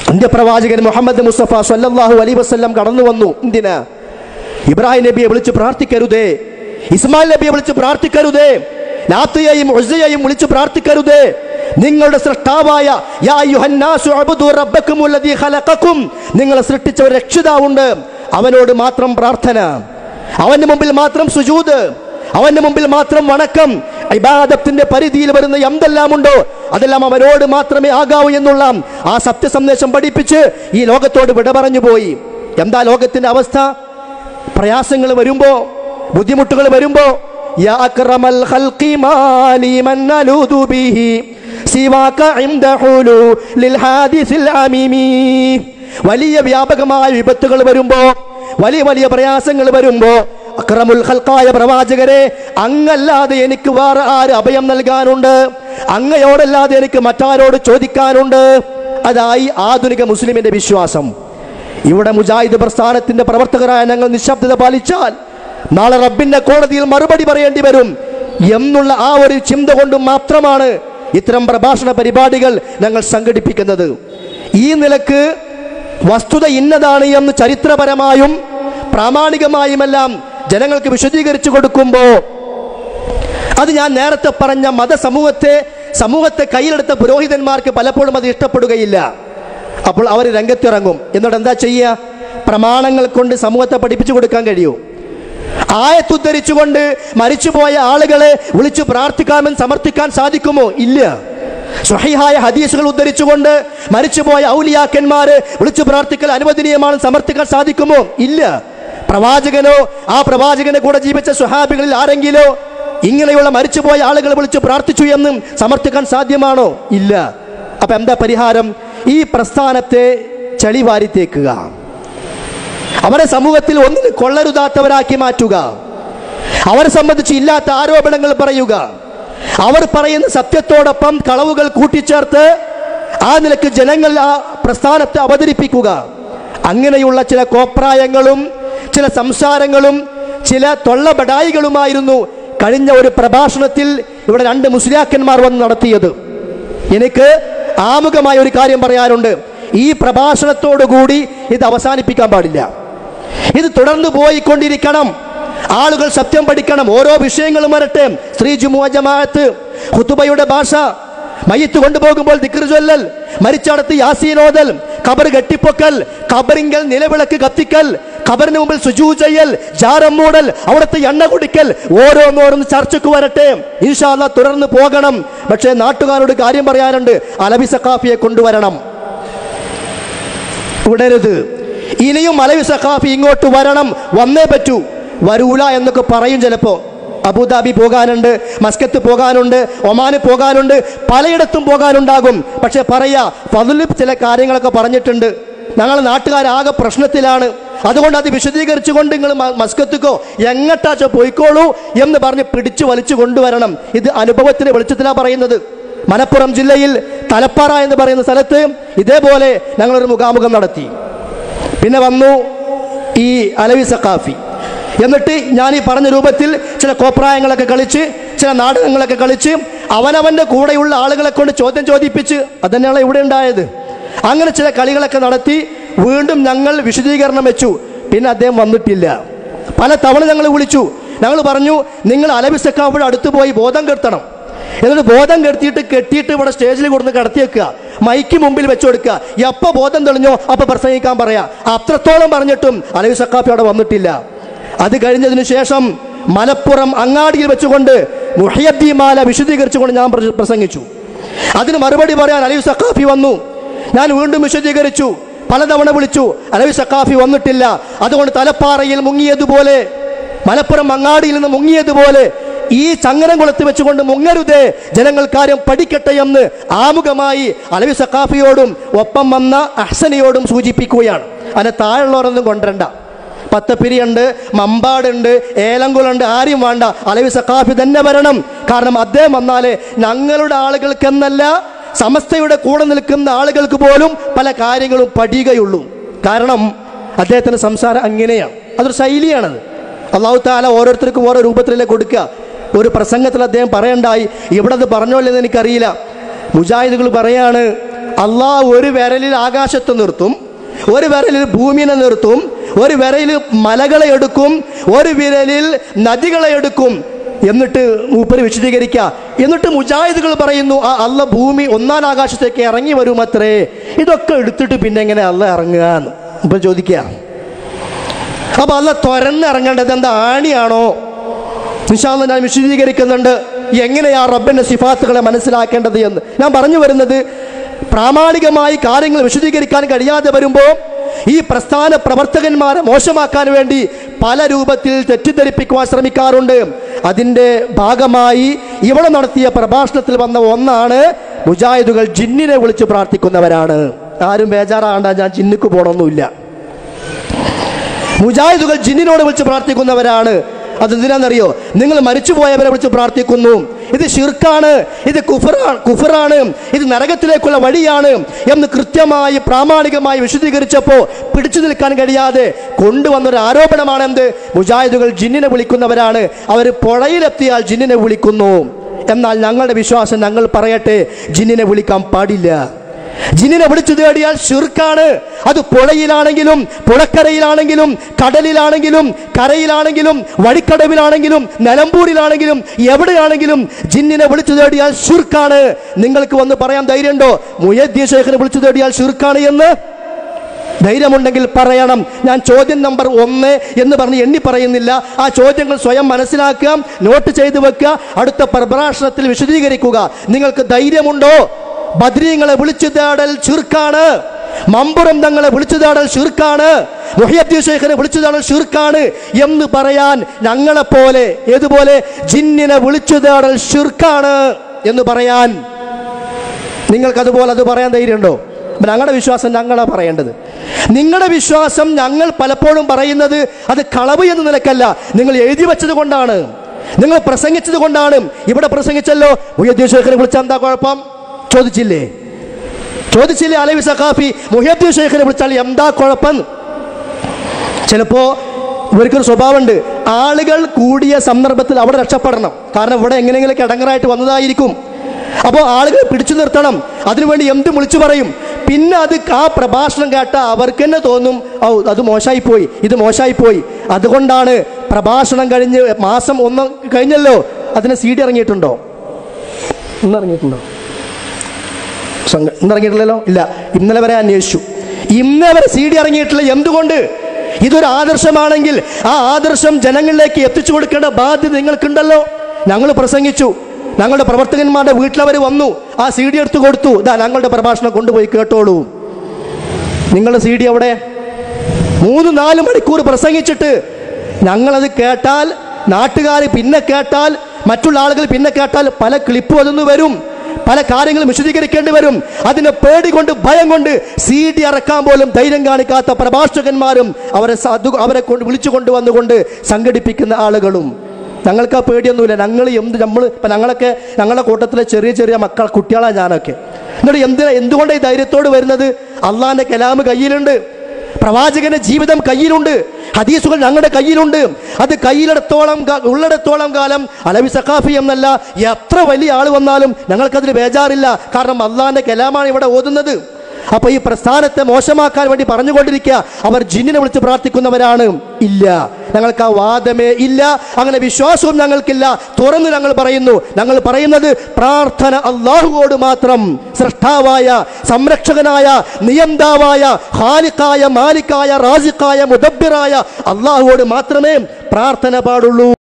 അന്ത്യപ്രവാചകൻ മുഹമ്മദ് മുസ്തഫ സല്ലല്ലാഹു അലൈ വസല്ലം കടന്നു വന്നു എന്തിനാ ഇബ്രാഹിം നബിയെ വിളിച്ച് പ്രാർത്ഥിക്കരുതേ ഇസ്മായിൽ നബിയെ വിളിച്ച് പ്രാർത്ഥിക്കരുതേ ലാത്തയെയും ഉസ്സയെയും വിളിച്ച് പ്രാർത്ഥിക്കരുതേ നിങ്ങളുടെ സൃഷ്ടാവായ യാ അയ്യുഹന്നാസു അബ്ദു റബ്ബക്കുമുല്ലദീ ഖലഖക്കും നിങ്ങളെ സൃഷ്ടിച്ച ഒരു രക്ഷിതാവുണ്ട് അവനോട് മാത്രം പ്രാർത്ഥന അവന്റെ മുമ്പിൽ മാത്രം സുജൂദ് അവന്റെ മുമ്പിൽ മാത്രം വണക്കം ഇബാദത്തിന്റെ പരിധിയിൽ വരുന്ന എന്തെല്ലാം ഉണ്ടോ അതെല്ലാം അവനോട് മാത്രമേ ആകാവൂ എന്നുള്ള ആ സത്യസന്ദേശം പഠിപ്പിച്ച് ഈ ലോകത്തോട് വിട പറഞ്ഞു പോയി എന്താ ലോകത്തിന്റെ അവസ്ഥ പ്രയാസങ്ങൾ വരുമ്പോ ബുദ്ധിമുട്ടുകൾ വരുമ്പോ യാ അക്രമൽ ഖൽഖി മാലി മൻ അലൂദു ബിഹി സിവാക ഇൻദ ഹുലൂലിൽ ഹാദിസിൽ അമീമി വലിയ വ്യാപകമായ വിപത്തുകൾ വരുമ്പോ വലിയ വലിയ പ്രയാസങ്ങൾ വരുമ്പോ അക്രമുൽ ഖൽക്കായ പ്രവാചകരെ അങ്ങല്ലാതെ എനിക്ക് വേറെ ആര് അഭയം നൽകാനുണ്ട് അങ്ങയോടല്ലാതെ എനിക്ക് മറ്റാരോട് ചോദിക്കാനുണ്ട് അതായി ആധുനിക മുസ്ലിമിന്റെ വിശ്വാസം ഇവിടെ മുജാഹിദ് പ്രസ്ഥാനത്തിന്റെ പ്രവർത്തകരായ ഞങ്ങൾ നിശബ്ദത പാലിച്ചാൽ നാളെ റബ്ബിന്റെ കോടതിയിൽ മറുപടി പറയേണ്ടി വരും എന്നുള്ള ആ ഒരു ചിന്ത കൊണ്ട് മാത്രമാണ് ഇത്തരം പ്രഭാഷണ പരിപാടികൾ ഞങ്ങൾ സംഘടിപ്പിക്കുന്നത് ഈ നിലക്ക് വസ്തുത ഇന്നതാണ് എന്ന് ചരിത്രപരമായും പ്രാമാണികമായുമെല്ലാം ജനങ്ങൾക്ക് വിശദീകരിച്ചു കൊടുക്കുമ്പോൾ അത് ഞാൻ നേരത്തെ പറഞ്ഞ മതസമൂഹത്തെ സമൂഹത്തെ കയ്യിലെടുത്ത പുരോഹിതന്മാർക്ക് പലപ്പോഴും അത് ഇഷ്ടപ്പെടുകയില്ല അപ്പോൾ അവർ രംഗത്തിറങ്ങും എന്നിട്ട് എന്താ ചെയ്യുക പ്രമാണങ്ങൾ കൊണ്ട് സമൂഹത്തെ പഠിപ്പിച്ചു കൊടുക്കാൻ കഴിയൂ ആയത്തുദ്ധരിച്ചുകൊണ്ട് മരിച്ചുപോയ ആളുകളെ വിളിച്ചു പ്രാർത്ഥിക്കാമെന്ന് സമർത്ഥിക്കാൻ സാധിക്കുമോ ഇല്ല സ്വഹിഹായ ഹദീസുകൾ ഉദ്ധരിച്ചുകൊണ്ട് മരിച്ചുപോയ ഔലിയാക്കന്മാര് വിളിച്ചു പ്രാർത്ഥിക്കൽ അനുവദനീയമാണെന്ന് സമർത്ഥിക്കാൻ സാധിക്കുമോ ഇല്ല പ്രവാചകനോ ആ പ്രവാചകനെ കൂടെ ജീവിച്ച സ്വഹാബികളിൽ ആരെങ്കിലോ ഇങ്ങനെയുള്ള മരിച്ചുപോയ ആളുകൾ വിളിച്ചു പ്രാർത്ഥിച്ചു എന്നും സമർത്ഥിക്കാൻ സാധ്യമാണോ ഇല്ല അപ്പൊ എന്താ പരിഹാരം ഈ പ്രസ്ഥാനത്തെ ചളിവാരി തേക്കുക അവരെ സമൂഹത്തിൽ ഒന്നിന് കൊള്ളരുതാത്തവരാക്കി മാറ്റുക അവരെ സംബന്ധിച്ച് ഇല്ലാത്ത ആരോപണങ്ങൾ പറയുക അവർ പറയുന്ന സത്യത്തോടൊപ്പം കളവുകൾ കൂട്ടിച്ചേർത്ത് ആ നിലക്ക് ജനങ്ങൾ ആ പ്രസ്ഥാനത്തെ അവതരിപ്പിക്കുക അങ്ങനെയുള്ള ചില കോപ്രായങ്ങളും ചില സംസാരങ്ങളും ചില തൊള്ളബടായികളുമായിരുന്നു കഴിഞ്ഞ ഒരു പ്രഭാഷണത്തിൽ ഇവിടെ രണ്ട് മുസ്ലിയാക്കന്മാർ വന്ന് നടത്തിയത് എനിക്ക് ആമുഖമായ ഒരു കാര്യം പറയാനുണ്ട് ഈ പ്രഭാഷണത്തോടുകൂടി ഇത് അവസാനിപ്പിക്കാൻ പാടില്ല ഇത് തുടർന്നു പോയിക്കൊണ്ടിരിക്കണം ആളുകൾ സത്യം പഠിക്കണം ഓരോ വിഷയങ്ങളും വരട്ടെ സ്ത്രീ ജുമുഅ ജമാഅത്ത് ഹുത്തുബയുടെ ഭാഷ മയ്യത്ത് കൊണ്ടുപോകുമ്പോൾ ദിക്ർ ചൊല്ലൽ മരിച്ചടത്ത് യാസീനോദൽ ഖബർ കെട്ടിപ്പൊക്കൽ ഖബറിങ്കൽ നിലവിളക്ക് കത്തിക്കൽ ഖബറിന് മുമ്പിൽ സുജൂ ചെയ്യൽ ജാരം മൂടൽ അവിടുത്തെ എണ്ണ കുടിക്കൽ ഓരോന്നോരോന്ന് ചർച്ചയ്ക്ക് വരട്ടെ ഇൻഷാല്ല തുടർന്ന് പോകണം പക്ഷേ നാട്ടുകാരോട് കാര്യം പറയാനുണ്ട് അലബി സഖാഫിയെ കൊണ്ടുവരണം വിടരുത് ഇനിയും അലവി സഖാഫി ഇങ്ങോട്ട് വരണം വന്നേ പറ്റൂ വരൂല എന്നൊക്കെ പറയും ചിലപ്പോ അബുദാബി പോകാനുണ്ട് മസ്കത്ത് പോകാനുണ്ട് ഒമാന് പോകാനുണ്ട് പലയിടത്തും പോകാനുണ്ടാകും പക്ഷെ പറയാ ഫതുല് ചില കാര്യങ്ങളൊക്കെ പറഞ്ഞിട്ടുണ്ട് ഞങ്ങൾ നാട്ടുകാരാകെ പ്രശ്നത്തിലാണ് അതുകൊണ്ട് അത് വിശദീകരിച്ചുകൊണ്ട് നിങ്ങൾ മ- മസ്കത്തുക്കോ എങ്ങട്ടാച്ചോ പോയിക്കോളൂ എന്ന് പറഞ്ഞ് പിടിച്ചു വലിച്ചു കൊണ്ടുവരണം ഇത് അനുഭവത്തിന്റെ വെളിച്ചത്തിലാണ് പറയുന്നത് മലപ്പുറം ജില്ലയിൽ തലപ്പാറ എന്ന് പറയുന്ന സ്ഥലത്ത് ഇതേപോലെ ഞങ്ങളൊരു മുഖാമുഖം നടത്തി പിന്നെ വന്നു ഈ അലവി സഖാഫി എന്നിട്ട് ഞാൻ ഈ പറഞ്ഞ രൂപത്തിൽ ചില കോപ്രായങ്ങളൊക്കെ കളിച്ച് ചില നാടകങ്ങളൊക്കെ കളിച്ച് അവനവൻ്റെ കൂടെയുള്ള ആളുകളെ കൊണ്ട് ചോദ്യം ചോദിപ്പിച്ച് അതന്നെയാണ് ഇവിടെ ഉണ്ടായത് അങ്ങനെ ചില കളികളൊക്കെ നടത്തി വീണ്ടും ഞങ്ങൾ വിശദീകരണം വെച്ചു പിന്നെ അദ്ദേഹം വന്നിട്ടില്ല പല തവണ ഞങ്ങൾ വിളിച്ചു ഞങ്ങൾ പറഞ്ഞു നിങ്ങൾ അലവി സഖാഫിയുടെ അടുത്ത് പോയി ബോധം കെടുത്തണം എന്നിട്ട് ബോധം കെടുത്തിയിട്ട് കെട്ടിയിട്ട് ഇവിടെ സ്റ്റേജിൽ കൊടുത്ത് കിടത്തി വെക്കുക മൈക്ക് മുമ്പിൽ വെച്ചു കൊടുക്കുക എപ്പോൾ ബോധം തെളിഞ്ഞോ അപ്പൊ പ്രസംഗിക്കാൻ പറയാ അത്രത്തോളം പറഞ്ഞിട്ടും അലവി സക്കാഫി അവിടെ വന്നിട്ടില്ല അത് കഴിഞ്ഞതിന് ശേഷം മലപ്പുറം അങ്ങാടിയിൽ വെച്ചുകൊണ്ട് മുഹിയദ്ദീമാല വിശദീകരിച്ചുകൊണ്ട് ഞാൻ പ്ര- പ്രസംഗിച്ചു അതിന് മറുപടി പറയാൻ അലവി സക്കാഫി വന്നു ഞാൻ വീണ്ടും വിശദീകരിച്ചു പലതവണ വിളിച്ചു അലവി സക്കാഫി വന്നിട്ടില്ല അതുകൊണ്ട് തലപ്പാറയിൽ മുങ്ങിയതുപോലെ മലപ്പുറം അങ്ങാടിയിൽ നിന്ന് മുങ്ങിയതുപോലെ ഈ ചങ്ങനംകുളത്ത് വെച്ചുകൊണ്ട് മുങ്ങരുതേ ജനങ്ങൾ കാര്യം പഠിക്കട്ടെ എന്ന് ആമുഖമായി അലവി സക്കാഫിയോടും ഒപ്പം വന്ന അഹ്സനയോടും സൂചിപ്പിക്കുകയാണ് അതിന് താഴെയുള്ളവരൊന്നും കൊണ്ടുവരണ്ട പത്തപ്പിരിയുണ്ട് മമ്പാടുണ്ട് ഏലംകുളുണ്ട് ആരും വേണ്ട അലവി സക്കാഫി തന്നെ വരണം കാരണം അദ്ദേഹം വന്നാലേ ഞങ്ങളുടെ ആളുകൾക്കെന്നല്ല സമസ്തയുടെ കൂടെ നിൽക്കുന്ന ആളുകൾക്ക് പോലും പല കാര്യങ്ങളും പഠിയുകയുള്ളൂ കാരണം അദ്ദേഹത്തിന്റെ സംസാരം അങ്ങനെയാണ് അതൊരു ശൈലിയാണത് അള്ളാഹു താല ഓരോരുത്തർക്കും ഓരോ രൂപത്തിലല്ലേ കൊടുക്കുക ഒരു പ്രസംഗത്തിൽ അദ്ദേഹം പറയണ്ടായി ഇവിടെ അത് പറഞ്ഞോ എന്ന് എനിക്കറിയില്ല മുജാഹിദുകൾ പറയാണ് അള്ളാഹ് ഒരു വിരലിൽ ആകാശത്ത് നിർത്തും ഒരു വിരലിൽ ഭൂമിനെ നിർത്തും ഒരു വിരലിൽ മലകളെ എടുക്കും ഒരു വിരലിൽ നദികളെ എടുക്കും എന്നിട്ട് മൂപ്പര് വിശദീകരിക്കുക എന്നിട്ട് മുജാഹിദുകൾ പറയുന്നു ആ അല്ല ഭൂമി ഒന്നാം ആകാശത്തേക്ക് ഇറങ്ങി വരുമത്രേ ഇതൊക്കെ എടുത്തിട്ട് പിന്നെ എങ്ങനെ അല്ല ഇറങ്ങുക എന്ന് ഇപ്പം ചോദിക്കുക അപ്പൊ അല്ല തുരന്നിറങ്ങേണ്ടത് എന്താ ആണിയാണോ നിശാന്ത് ഞാൻ വിശദീകരിക്കുന്നുണ്ട് എങ്ങനെയാ റബ്ബിന്റെ സിഫാത്തുകളെ മനസ്സിലാക്കേണ്ടത് എന്ന് ഞാൻ പറഞ്ഞു വരുന്നത് പ്രാമാണികമായി കാര്യങ്ങൾ വിശദീകരിക്കാൻ കഴിയാതെ വരുമ്പോൾ ഈ പ്രസ്ഥാന പ്രവർത്തകന്മാരെ മോശമാക്കാൻ വേണ്ടി പല രൂപത്തിൽ തെറ്റിദ്ധരിപ്പിക്കുവാൻ ശ്രമിക്കാറുണ്ട് അതിൻ്റെ ഭാഗമായി ഇവിടെ നടത്തിയ പ്രഭാഷണത്തിൽ വന്ന ഒന്നാണ് മുജാഹിദുകൾ ജിന്നിനെ വിളിച്ച് പ്രാർത്ഥിക്കുന്നവരാണ് ആരും ബേജാറാകണ്ട ഞാൻ ജിന്നുക്ക് പോകണമെന്നില്ല മുജാഹിദുകൾ ജിന്നിനോട് വിളിച്ച് പ്രാർത്ഥിക്കുന്നവരാണ് അതെന്തിനാണെന്നറിയോ നിങ്ങൾ മരിച്ചുപോയവരെ വിളിച്ച് പ്രാർത്ഥിക്കുന്നു ഇത് ഷിർക്കാണ് ഇത് കുഫറാണ് കുഫറാണ് ഇത് നരകത്തിലേക്കുള്ള വഴിയാണ് എന്ന് കൃത്യമായി പ്രാമാണികമായി വിശദീകരിച്ചപ്പോൾ പിടിച്ചു നിൽക്കാൻ കഴിയാതെ കൊണ്ടുവന്നൊരു ആരോപണമാണ് എന്ത് മുജാഹിദുകൾ ജിന്നിനെ വിളിക്കുന്നവരാണ് അവർ പുഴയിലെത്തിയാൽ ജിന്നിനെ വിളിക്കുന്നു എന്നാൽ ഞങ്ങളുടെ വിശ്വാസം ഞങ്ങൾ പറയട്ടെ ജിന്നിനെ വിളിക്കാൻ പാടില്ല ജിന്നിനെ വിളിച്ചു തേടിയാൽ ഷിർക്കാണ് അത് പുഴയിലാണെങ്കിലും പുഴക്കരയിലാണെങ്കിലും കടലിലാണെങ്കിലും കരയിലാണെങ്കിലും വഴിക്കടവിലാണെങ്കിലും നിലമ്പൂരിലാണെങ്കിലും എവിടെയാണെങ്കിലും ജിന്നിനെ വിളിച്ചു തേടിയാൽ ഷിർക്കാണ് നിങ്ങൾക്ക് വന്ന് പറയാൻ ധൈര്യമുണ്ടോ മുയദ്ദീ ശേഖരെ വിളിച്ചു തേടിയാൽ ഷിർക്കാണ് എന്ന് ധൈര്യമുണ്ടെങ്കിൽ പറയണം ഞാൻ ചോദ്യം നമ്പർ ഒന്ന് എന്ന് പറഞ്ഞ് എണ്ണി പറയുന്നില്ല ആ ചോദ്യങ്ങൾ സ്വയം മനസ്സിലാക്കുക നോട്ട് ചെയ്തു വെക്കുക അടുത്ത പ്രഭാഷണത്തിൽ വിശദീകരിക്കുക നിങ്ങൾക്ക് ധൈര്യമുണ്ടോ ബദ്രീങ്ങളെ വിളിച്ചു തേടൽ ചുരുക്കാണ് മമ്പുറം തങ്ങളെ വിളിച്ചു തേടൽ ചുരുക്കാണ് മുഹിയദ്ദീൻ ശേഖരെ വിളിച്ചു തേടൽ ചുരുക്കാണ് എന്ന് പറയാൻ ഞങ്ങളെപ്പോലെ ഏതുപോലെ ജിന്നിനെ വിളിച്ചു തേടൽ ചുരുക്കാണ് എന്ന് പറയാൻ നിങ്ങൾക്ക് അതുപോലെ അത് പറയാൻ ധൈര്യമുണ്ടോ അപ്പൊ ഞങ്ങളുടെ വിശ്വാസം ഞങ്ങളാ പറയേണ്ടത് നിങ്ങളുടെ വിശ്വാസം ഞങ്ങൾ പലപ്പോഴും പറയുന്നത് അത് കളവ് എന്ന നിലക്കല്ല നിങ്ങൾ എഴുതി വെച്ചത് കൊണ്ടാണ് നിങ്ങൾ പ്രസംഗിച്ചത് കൊണ്ടാണ് ഇവിടെ പ്രസംഗിച്ചല്ലോ മുഹ്യദ്ദീൻ ഷേഖിനെ വിളിച്ച എന്താ കുഴപ്പം ചോദിച്ചില്ലേ ചോദിച്ചില്ലേ അലവി സഖാഫി മുഹ്യദ്ദീൻ ഷേഖിനെ വിളിച്ചാൽ എന്താ കുഴപ്പം ചിലപ്പോ ഇവർക്കൊരു സ്വഭാവമുണ്ട് ആളുകൾ കൂടിയ സന്ദർഭത്തിൽ അവിടെ രക്ഷപ്പെടണം കാരണം ഇവിടെ എങ്ങനെയെങ്കിലും കിടങ്ങറായിട്ട് വന്നതായിരിക്കും അപ്പോൾ ആളുകൾ പിടിച്ചു നിർത്തണം അതിനുവേണ്ടി എന്ത് വിളിച്ചു പറയും പിന്നെ അത് ആ പ്രഭാഷണം കേട്ട അവർക്ക് തന്നെ തോന്നും ഓ അത് മോശമായി പോയി ഇത് മോശമായി പോയി അതുകൊണ്ടാണ് പ്രഭാഷണം കഴിഞ്ഞ് മാസം ഒന്ന് കഴിഞ്ഞല്ലോ അതിന് സി ഡി ഇറങ്ങിയിട്ടുണ്ടോ ഇന്ന് ഇറങ്ങിയിട്ടുണ്ടോ സംഘ ഇന്ന് ഇറങ്ങിയിട്ടില്ലല്ലോ ഇല്ല ഇന്നലെ വരെ അന്വേഷിച്ചു ഇന്നേ വരെ സി ഡി ഇറങ്ങിയിട്ടില്ല എന്തുകൊണ്ട് ഇതൊരു ആദർശമാണെങ്കിൽ ആ ആദർശം ജനങ്ങളിലേക്ക് എത്തിച്ചു കൊടുക്കേണ്ട ബാധ്യത നിങ്ങൾക്കുണ്ടല്ലോ ഞങ്ങൾ പ്രസംഗിച്ചു ഞങ്ങളുടെ പ്രവർത്തകന്മാരുടെ വീട്ടിലവർ വന്നു ആ സി ഡി എടുത്തു കൊടുത്തു ഇതാ ഞങ്ങളുടെ പ്രഭാഷണം കൊണ്ടുപോയി കേട്ടോളൂ നിങ്ങളുടെ സി ഡി അവിടെ മൂന്ന് നാല് മണിക്കൂർ പ്രസംഗിച്ചിട്ട് ഞങ്ങളത് കേട്ടാൽ നാട്ടുകാർ പിന്നെ കേട്ടാൽ മറ്റുള്ള ആളുകൾ പിന്നെ കേട്ടാൽ പല ക്ലിപ്പും അതൊന്ന് വരും പല കാര്യങ്ങളും വിശദീകരിക്കേണ്ടി വരും അതിനെ പേടി കൊണ്ട് ഭയം കൊണ്ട് സി ഡി ഇറക്കാൻ പോലും ധൈര്യം കാണിക്കാത്ത പ്രഭാഷകന്മാരും അവരെ സാധു അവരെ കൊണ്ട് വിളിച്ചു കൊണ്ടുവന്നുകൊണ്ട് സംഘടിപ്പിക്കുന്ന ആളുകളും ഞങ്ങൾക്ക് ആ പേടിയൊന്നുമില്ല ഞങ്ങൾ എന്ത് നമ്മൾ ഇപ്പം ഞങ്ങളൊക്കെ ഞങ്ങളുടെ കൂട്ടത്തിലെ ചെറിയ ചെറിയ മക്കൾ കുട്ടികളാണ് ഞാനൊക്കെ എന്നിട്ട് എന്തിനാ എന്തുകൊണ്ടാണ് ഈ ധൈര്യത്തോട് വരുന്നത് അള്ളാഹിൻ്റെ കലാമ് കയ്യിലുണ്ട് പ്രവാചകന്റെ ജീവിതം കയ്യിലുണ്ട് ഹദീസുകൾ ഞങ്ങളുടെ കയ്യിലുണ്ട് അത് കയ്യിലെടുത്തോളം കാ- ഉള്ളിടത്തോളം കാലം അലവി സഖാഫി എന്നല്ല എത്ര വലിയ ആൾ വന്നാലും ഞങ്ങൾക്കതിൽ ബേജാറില്ല കാരണം അള്ളാഹിന്റെ കലാമാണ് ഇവിടെ ഓതുന്നത് അപ്പൊ ഈ പ്രസ്ഥാനത്തെ മോശമാക്കാൻ വേണ്ടി പറഞ്ഞുകൊണ്ടിരിക്കുക അവർ ജിന്നിനെ വിളിച്ച് പ്രാർത്ഥിക്കുന്നവരാണ് ഇല്ല ഞങ്ങൾക്ക് ആ വാദമേ ഇല്ല അങ്ങനെ വിശ്വാസവും ഞങ്ങൾക്കില്ല തുറന്ന് ഞങ്ങൾ പറയുന്നു ഞങ്ങൾ പറയുന്നത് പ്രാർത്ഥന അള്ളാഹുവോട് മാത്രം സൃഷ്ടാവായ സംരക്ഷകനായ നിയന്താവായ ഹാലിക്കായ മാലിക്കായ റാസിക്കായ മുദബ്ബിറായ അള്ളാഹുവോട് മാത്രമേ പ്രാർത്ഥന പാടുള്ളൂ